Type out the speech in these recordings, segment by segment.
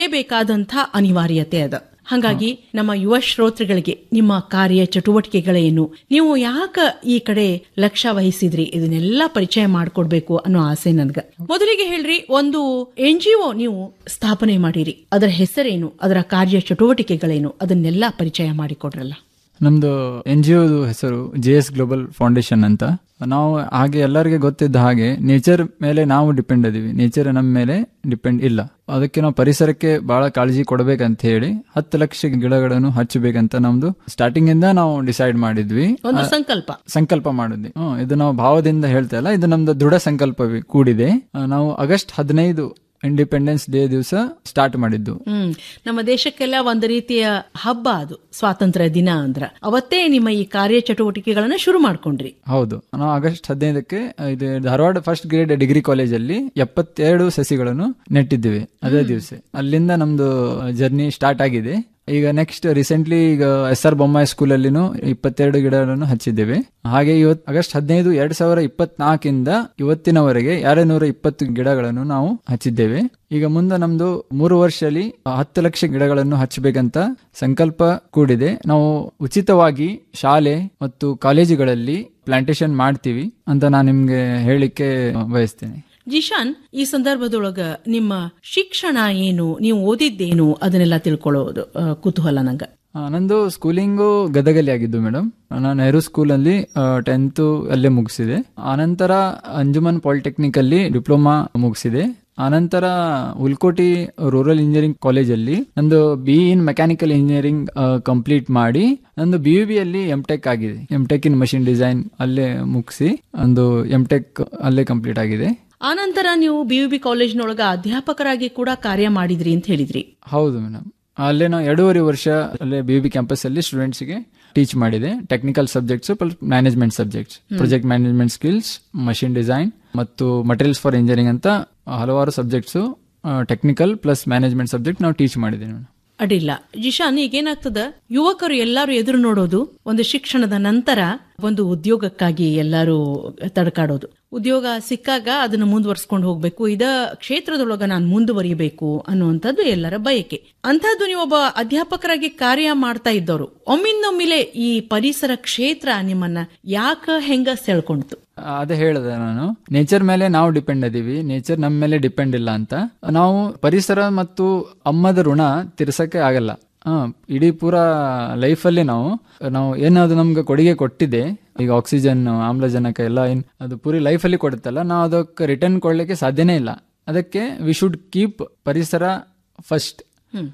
ಬೇಕಾದಂಥ ಅನಿವಾರ್ಯತೆ ಅದ ಹಾಗಾಗಿ ನಮ್ಮ ಯುವ ಶ್ರೋತೃಗಳಿಗೆ ನಿಮ್ಮ ಕಾರ್ಯ ಚಟುವಟಿಕೆಗಳೇನು ನೀವು ಯಾಕ ಈ ಕಡೆ ಲಕ್ಷ್ಯ ವಹಿಸಿದ್ರಿ ಇದನ್ನೆಲ್ಲ ಪರಿಚಯ ಮಾಡಿಕೊಡ್ಬೇಕು ಅನ್ನೋ ಆಸೆ ನನ್ಗ ಮೊದಲಿಗೆ ಹೇಳ್ರಿ ಒಂದು ಎನ್ ಜಿ ಒ ನೀವು ಸ್ಥಾಪನೆ ಮಾಡಿರಿ ಅದರ ಹೆಸರೇನು ಅದರ ಕಾರ್ಯ ಚಟುವಟಿಕೆಗಳೇನು ಅದನ್ನೆಲ್ಲ ಪರಿಚಯ ಮಾಡಿಕೊಡ್ರಲ್ಲ ನಮ್ದು ಎನ್ ಜಿ ಒದು ಹೆಸರು ಜೆ ಎಸ್ ಗ್ಲೋಬಲ್ ಫೌಂಡೇಶನ್ ಅಂತ ನಾವು ಹಾಗೆ ಎಲ್ಲರಿಗೆ ಗೊತ್ತಿದ್ದ ಹಾಗೆ ನೇಚರ್ ಮೇಲೆ ನಾವು ಡಿಪೆಂಡ್ ಅದೀವಿ ನೇಚರ್ ನಮ್ಮ ಮೇಲೆ ಡಿಪೆಂಡ್ ಇಲ್ಲ ಅದಕ್ಕೆ ನಾವು ಪರಿಸರಕ್ಕೆ ಬಹಳ ಕಾಳಜಿ ಕೊಡಬೇಕಂತ ಹೇಳಿ ಹತ್ತು ಲಕ್ಷ ಗಿಡಗಳನ್ನು ಹಚ್ಚಬೇಕಂತ ನಮ್ದು ಸ್ಟಾರ್ಟಿಂಗ್ ಇಂದ ನಾವು ಡಿಸೈಡ್ ಮಾಡಿದ್ವಿ ಒಂದು ಸಂಕಲ್ಪ ಸಂಕಲ್ಪ ಮಾಡಿದ್ವಿ ಹ್ಮ್ ಇದು ನಾವು ಭಾವದಿಂದ ಹೇಳ್ತಾ ಇಲ್ಲ ಇದು ನಮ್ದು ದೃಢ ಸಂಕಲ್ಪ ಕೂಡಿದೆ ಆ, ನಾವು ಆಗಸ್ಟ್ ಹದಿನೈದು ಇಂಡಿಪೆಂಡೆನ್ಸ್ ಡೇ ದಿವಸ ಸ್ಟಾರ್ಟ್ ಮಾಡಿದ್ದು ಹ್ಮ್ ನಮ್ಮ ದೇಶಕ್ಕೆಲ್ಲ ಒಂದು ರೀತಿಯ ಹಬ್ಬ ಅದು ಸ್ವಾತಂತ್ರ್ಯ ದಿನ ಅಂದ್ರ ಅವತ್ತೇ ನಿಮ್ಮ ಈ ಕಾರ್ಯ ಚಟುವಟಿಕೆಗಳನ್ನ ಶುರು ಮಾಡ್ಕೊಂಡ್ರಿ ಹೌದು ನಾವು ಆಗಸ್ಟ್ ಹದಿನೈದಕ್ಕೆ ಇದು ಧಾರವಾಡ ಫಸ್ಟ್ ಗ್ರೇಡ್ ಡಿಗ್ರಿ ಕಾಲೇಜಲ್ಲಿ ಎಪ್ಪತ್ತೆರಡು ಸಸಿಗಳನ್ನು ನೆಟ್ಟಿದ್ದೇವೆ ಅದೇ ದಿವಸ ಅಲ್ಲಿಂದ ನಮ್ದು ಜರ್ನಿ ಸ್ಟಾರ್ಟ್ ಆಗಿದೆ ಈಗ ನೆಕ್ಸ್ಟ್ ರೀಸೆಂಟ್ಲಿ ಈಗ ಎಸ್ ಆರ್ ಬೊಮ್ಮಾಯಿ ಸ್ಕೂಲ್ ಅಲ್ಲಿನೂ ಇಪ್ಪತ್ತೆರಡು ಗಿಡಗಳನ್ನು ಹಚ್ಚಿದ್ದೇವೆ ಹಾಗೆ ಇವತ್ತು ಆಗಸ್ಟ್ ಹದಿನೈದು ಎರಡ್ ಸಾವಿರ ಇಪ್ಪತ್ನಾಲ್ಕಿಂದ ಇವತ್ತಿನವರೆಗೆ ಎರಡು ನೂರ ಇಪ್ಪತ್ತು ಗಿಡಗಳನ್ನು ನಾವು ಹಚ್ಚಿದ್ದೇವೆ ಈಗ ಮುಂದೆ ನಮ್ದು ಮೂರು ವರ್ಷದಲ್ಲಿ ಹತ್ತು ಲಕ್ಷ ಗಿಡಗಳನ್ನು ಹಚ್ಚಬೇಕಂತ ಸಂಕಲ್ಪ ಕೂಡಿದೆ ನಾವು ಉಚಿತವಾಗಿ ಶಾಲೆ ಮತ್ತು ಕಾಲೇಜುಗಳಲ್ಲಿ ಪ್ಲಾಂಟೇಶನ್ ಮಾಡ್ತೀವಿ ಅಂತ ನಾನು ನಿಮ್ಗೆ ಹೇಳಿಕ್ಕೆ ಬಯಸ್ತೇನೆ ಜಿಶಾನ್ ಈ ಸಂದರ್ಭದೊಳಗ ನಿಮ್ಮ ಶಿಕ್ಷಣ ಏನು ನೀವು ಓದಿದ್ದೇನು ಅದನ್ನೆಲ್ಲ ತಿಳ್ಕೊಳ್ಳೋದು ಆ, ಕುತೂಹಲ ನಂಗ ಆ, ನಂದು ಸ್ಕೂಲಿಂಗು ಗದಗಲ್ಲಿ ಆಗಿದ್ದು ಮೇಡಮ್ ನಾನು ನೆಹರು ಸ್ಕೂಲಲ್ಲಿ ಟೆಂತ್ ಅಲ್ಲೇ ಮುಗಿಸಿದೆ ಆನಂತರ ಅಂಜುಮನ್ ಪಾಲಿಟೆಕ್ನಿಕ್ ಅಲ್ಲಿ ಡಿಪ್ಲೊಮಾ ಮುಗಿಸಿದೆ ಆನಂತರ ಉಲ್ಕೋಟಿ ರೂರಲ್ ಇಂಜಿನಿಯರಿಂಗ್ ಕಾಲೇಜಲ್ಲಿ ನಂದು B in mechanical engineering complete ಮಾಡಿ ನಂದು ಬಿ ಯು ಬಿ ಅಲ್ಲಿ ಎಂ ಟೆಕ್ ಆಗಿದೆ M tech in machine design ಅಲ್ಲೇ ಮುಗಿಸಿ ಒಂದು ಎಂ ಟೆಕ್ ಅಲ್ಲೇ ಕಂಪ್ಲೀಟ್ ಆಗಿದೆ ಆನಂತರ ನೀವು ಬಿ ಯು ಬಿ ಕಾಲೇಜ್ನೊಳಗ ಅಧ್ಯಾಪಕರಾಗಿ ಕೂಡ ಕಾರ್ಯ ಮಾಡಿದ್ರಿ ಅಂತ ಹೇಳಿದ್ರಿ ಹೌದು ಮೇಡಮ್ ಅಲ್ಲೇ ನಾವು ಎರಡೂವರೆ ವರ್ಷ ಅಲ್ಲೇ ಬಿ ಬಿ ಕ್ಯಾಂಪಸ್ ಅಲ್ಲಿ ಸ್ಟೂಡೆಂಟ್ಸ್ ಗೆ ಟೀಚ್ ಮಾಡಿದೆ technical subjects plus management subjects project management skills machine design ಮತ್ತು ಮಟೀರಿಯಲ್ಸ್ ಫಾರ್ ಇಂಜಿನಿಯರಿಂಗ್ ಅಂತ ಹಲವಾರು subjects technical plus management subject ನಾವು ಟೀಚ್ ಮಾಡಿದ್ದೇವೆ ಮೇಡಮ್ ಅಡ್ಡಿಲ್ಲ ಜಿಶಾನ್ ಈಗೇನಾಗ್ತದ ಯುವಕರು ಎಲ್ಲರೂ ಎದುರು ನೋಡೋದು ಒಂದು ಶಿಕ್ಷಣದ ನಂತರ ಒಂದು ಉದ್ಯೋಗಕ್ಕಾಗಿ ಎಲ್ಲರೂ ತಡಕಾಡೋದು ಉದ್ಯೋಗ ಸಿಕ್ಕಾಗ ಅದನ್ನು ಮುಂದುವರ್ಸ್ಕೊಂಡು ಹೋಗ್ಬೇಕು ಇದ ಕ್ಷೇತ್ರದೊಳಗ ನಾನು ಮುಂದುವರಿಬೇಕು ಅನ್ನುವಂಥದ್ದು ಎಲ್ಲರ ಬಯಕೆ ಅಂಥದ್ದು ನೀವೊಬ್ಬ ಅಧ್ಯಾಪಕರಾಗಿ ಕಾರ್ಯ ಮಾಡ್ತಾ ಇದ್ದವರು ಒಮ್ಮಿಂದೊಮ್ಮಿಲೆ ಈ ಪರಿಸರ ಕ್ಷೇತ್ರ ನಿಮ್ಮನ್ನ ಯಾಕ ಹೆಂಗ ಸೆಳ್ಕೊಂಡ್ತು ಅದೇ ಹೇಳಿದೆ ನಾನು ನೇಚರ್ ಮೇಲೆ ನಾವು ಡಿಪೆಂಡ್ ಅದೀವಿ ನೇಚರ್ ನಮ್ಮ ಮೇಲೆ ಡಿಪೆಂಡ್ ಇಲ್ಲ ಅಂತ ನಾವು ಪರಿಸರ ಮತ್ತು ಅಮ್ಮದ ಋಣ ತೀರ್ಸಕ್ಕೆ ಆಗಲ್ಲ ಹ ಇಡೀ ಪೂರ ಲೈಫಲ್ಲಿ ನಾವು ನಾವು ಏನದು ನಮ್ಗೆ ಕೊಡುಗೆ ಕೊಟ್ಟಿದೆ ಈಗ ಆಕ್ಸಿಜನ್ ಆಮ್ಲಜನಕ ಎಲ್ಲ ಏನ್ ಅದು ಪೂರಿ ಲೈಫಲ್ಲಿ ಕೊಡುತ್ತಲ್ಲ ನಾವು ಅದಕ್ಕೆ ರಿಟರ್ನ್ ಕೊಡ್ಲಿಕ್ಕೆ ಸಾಧ್ಯನೇ ಇಲ್ಲ ಅದಕ್ಕೆ ವಿ ಶುಡ್ ಕೀಪ್ ಪರಿಸರ ಫಸ್ಟ್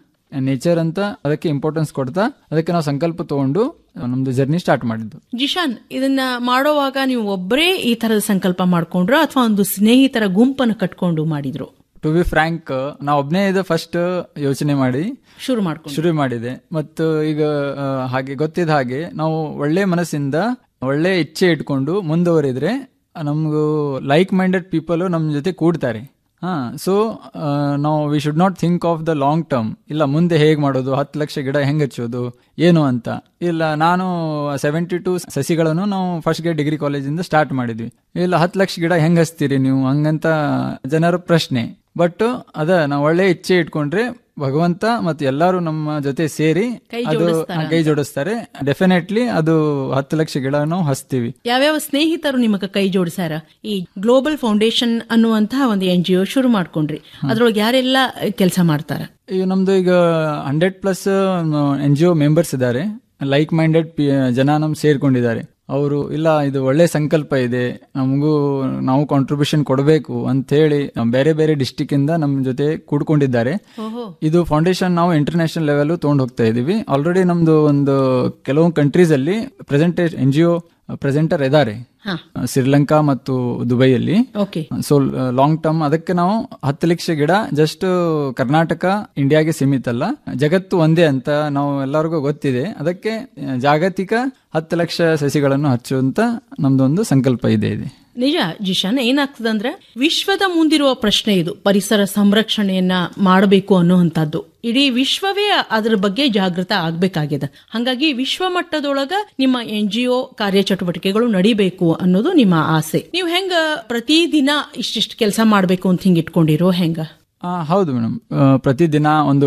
ನೇಚರ್ ಅಂತ ಅದಕ್ಕೆ ಇಂಪಾರ್ಟೆನ್ಸ್ ಕೊಡ್ತಾ ಅದಕ್ಕೆ ನಾವು ಸಂಕಲ್ಪ ತಗೊಂಡು ನಮ್ದು ಜರ್ನಿ ಸ್ಟಾರ್ಟ್ ಮಾಡಿದ್ದು ಜಿಶಾನ್ ಇದನ್ನ ಮಾಡೋವಾಗ ನೀವು ಒಬ್ಬರೇ ಈ ತರದ ಸಂಕಲ್ಪ ಮಾಡ್ಕೊಂಡ್ರು ಅಥವಾ ಒಂದು ಸ್ನೇಹಿತರ ಗುಂಪನ್ನು ಕಟ್ಕೊಂಡು ಮಾಡಿದ್ರು ಟು ಬಿ ಫ್ರಾಂಕ್ ನಾ ಒಬ್ನೇ ಇದು ಫಸ್ಟ್ ಯೋಚನೆ ಮಾಡಿ ಶುರು ಮಾಡ್ಕೊಂಡು ಶುರು ಮಾಡಿದೆ ಮತ್ತು ಈಗ ಆ, ಹಾಗೆ ಗೊತ್ತಿದ್ದ ಹಾಗೆ ನಾವು ಒಳ್ಳೆ ಮನಸ್ಸಿಂದ ಒಳ್ಳೆ ಇಚ್ಛೆ ಇಟ್ಕೊಂಡು ಮುಂದುವರಿದ್ರೆ ನಮಗೂ ಲೈಕ್ ಮೈಂಡೆಡ್ ಪೀಪಲ್ ನಮ್ಮ ಜೊತೆ ಕೂಡ್ತಾರೆ ಹಾ ಸೊ ನಾವು we should not think of the long term ಇಲ್ಲ ಮುಂದೆ ಹೇಗೆ ಮಾಡೋದು ಹತ್ತು ಲಕ್ಷ ಗಿಡ ಹೆಂಗ್ ಹಚ್ಚೋದು ಏನು ಅಂತ ಇಲ್ಲ ನಾನು ಸೆವೆಂಟಿ ಟು ಸಸಿಗಳನ್ನು ನಾವು ಫಸ್ಟ್ ಗೆ ಡಿಗ್ರಿ ಕಾಲೇಜಿಂದ ಸ್ಟಾರ್ಟ್ ಮಾಡಿದ್ವಿ ಇಲ್ಲ ಹತ್ತು ಲಕ್ಷ ಗಿಡ ಹೆಂಗ್ ಹಚ್ತೀರಿ ನೀವು ಹಂಗಂತ ಜನರ ಪ್ರಶ್ನೆ ಬಟ್ ಅದ ನಾವು ಒಳ್ಳೆ ಇಚ್ಛೆ ಇಟ್ಕೊಂಡ್ರೆ ಭಗವಂತ ಮತ್ತು ಎಲ್ಲರೂ ನಮ್ಮ ಜೊತೆ ಸೇರಿ ಕೈ ಅದು ಜೋಡಿಸ್ತಾರ ಕೈ ಜೋಡಿಸ್ತಾರೆ ಡೆಫಿನೆಟ್ಲಿ ಅದು ಹತ್ತು ಲಕ್ಷ ಗಿಡ ನಾವು ಹಚ್ತೀವಿ ಯಾವ್ಯಾವ ಸ್ನೇಹಿತರು ನಿಮಗೆ ಕೈ ಜೋಡಿಸ್ಯಾರ ಈ ಗ್ಲೋಬಲ್ ಫೌಂಡೇಶನ್ ಅನ್ನುವಂತಹ ಒಂದು ಎನ್ ಜಿ ಒ ಶುರು ಮಾಡ್ಕೊಂಡ್ರಿ ಅದ್ರೊಳಗೆ ಯಾರೆಲ್ಲ ಕೆಲಸ ಮಾಡ್ತಾರ ಈಗ ನಮ್ದು ಈಗ hundred plus N G O members ಇದ್ದಾರೆ ಲೈಕ್ ಮೈಂಡೆಡ್ ಜನ ನಮ್ ಸೇರ್ಕೊಂಡಿದ್ದಾರೆ ಅವರು ಇಲ್ಲ ಇದು ಒಳ್ಳೆ ಸಂಕಲ್ಪ ಇದೆ ನಮಗೂ ನಾವು ಕಾಂಟ್ರಿಬ್ಯೂಷನ್ ಕೊಡಬೇಕು ಅಂತ ಹೇಳಿ ಬೇರೆ ಬೇರೆ ಡಿಸ್ಟಿಕ್ ಇಂದ ನಮ್ಮ ಜೊತೆ ಕೂಡ್ಕೊಂಡಿದ್ದಾರೆ ಓಹೋ ಇದು ಫೌಂಡೇಶನ್ ನಾವು ಇಂಟರ್ನ್ಯಾಷನಲ್ ಲೆವೆಲ್ ತಗೊಂಡು ಹೋಗ್ತಾ ಇದೀವಿ ಆಲ್ರೆಡಿ ನಮ್ದು ಒಂದು ಕೆಲವು ಕಂಟ್ರೀಸ್ ಅಲ್ಲಿ percentage N G O presenter ಇದ್ದಾರೆ ಹಾ ಶ್ರೀಲಂಕಾ ಮತ್ತು ದುಬೈಯಲ್ಲಿ ಓಕೆ ಸೊ ಲಾಂಗ್ ಟರ್ಮ್ ಅದಕ್ಕೆ ನಾವು ಹತ್ತು ಲಕ್ಷ ಗಿಡ ಜಸ್ಟ್ ಕರ್ನಾಟಕ ಇಂಡಿಯಾಗೆ ಸೀಮಿತ ಅಲ್ಲ ಜಗತ್ತು ಒಂದೇ ಅಂತ ನಾವು ಎಲ್ಲರಿಗೂ ಗೊತ್ತಿದೆ ಅದಕ್ಕೆ ಆ, ಜಾಗತಿಕ ಹತ್ತು ಲಕ್ಷ ಸಸಿಗಳನ್ನು ಹಚ್ಚುವಂತ ನಮ್ದೊಂದು ಸಂಕಲ್ಪ ಇದೆ ಇದೆ ನಿಜ ಜಿಶಾನ್ ಏನಾಗ್ತದಂದ್ರೆ ವಿಶ್ವದ ಮುಂದಿರುವ ಪ್ರಶ್ನೆ ಇದು ಪರಿಸರ ಸಂರಕ್ಷಣೆಯನ್ನ ಮಾಡಬೇಕು ಅನ್ನುವಂಥದ್ದು ಇಡೀ ವಿಶ್ವವೇ ಅದರ ಬಗ್ಗೆ ಜಾಗೃತ ಆಗ್ಬೇಕಾಗಿದೆ ಹಾಗಾಗಿ ವಿಶ್ವ ಮಟ್ಟದೊಳಗ ನಿಮ್ಮ ಎನ್ ಜಿ ಒ ಕಾರ್ಯಚಟುವಟಿಕೆಗಳು ನಡಿಬೇಕು ಅನ್ನೋದು ನಿಮ್ಮ ಆಸೆ ನೀವು ಹೆಂಗ ಪ್ರತಿದಿನ ಇಷ್ಟಿಷ್ಟು ಕೆಲಸ ಮಾಡಬೇಕು ಅಂತ ಹಿಂಗ ಇಟ್ಕೊಂಡಿರೋ ಹೆಂಗ ಆ, ಹೌದು ಮೇಡಮ್ ಪ್ರತಿದಿನ ಒಂದು